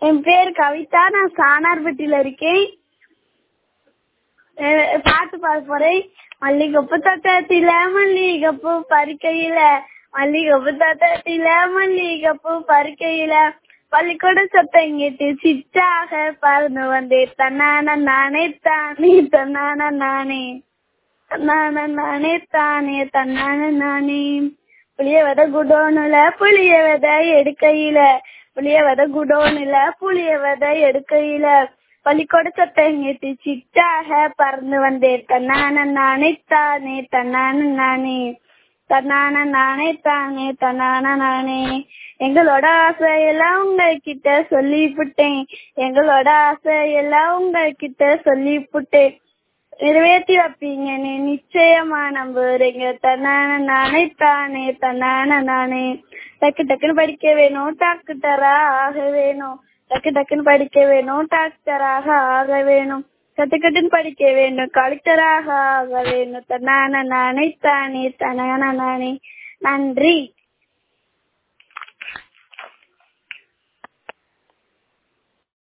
என் பேர் கவிதா நான் சானார்பட்டியில இருக்கேன் அஹ் பாட்டு பாட போறேன் மல்லிகைப்பூ தோட்டத்தில மல்லிகைப்பூ பறிக்கையில மல்லிகைப்பூ தோட்டத்தில மல்லிகைப்பூ பறிக்கையில பள்ளிக்கூடம் சத்தம் கேட்டு சிட்டாக பறந்து வந்தேன் தன்னான நானே தானே தன்னான நானே தன்னான நானே தானே தன்னான நானே புளிய வித குடோனுல புளிய வித எடுக்கையில புளிய வித குடோனுல புளிய வித எடுக்கையில பள்ளிக்கூட சத்தம் கேட்டு சிட்டாக பறந்து வந்தேன் தன்னான நானே தானே தன்னான நானே தன்னான நானே தானே தன்னான நானே எங்களோட ஆசையெல்லாம் உங்ககிட்ட சொல்லிவிட்டேன் எங்களோட ஆசையெல்லாம் உங்ககிட்ட சொல்லிவிட்டேன் நிறைவேற்றி வைப்பீங்க நீ நிச்சயமா நம்புறீங்க தன்னான நானே தானே தன்னான நானே டக்கு டக்குன்னு படிக்க வேணும் டாக்டரா ஆக வேணும் டக்கு டக்குன்னு படிக்க வேணும் டாக்டராக ஆக வேணும் கட்டு கட்டுன்னு படிக்க வேண்டும் கலெக்டராக ஆக வேணும் தன்னான நானே தானே தன்னான நானே நன்றி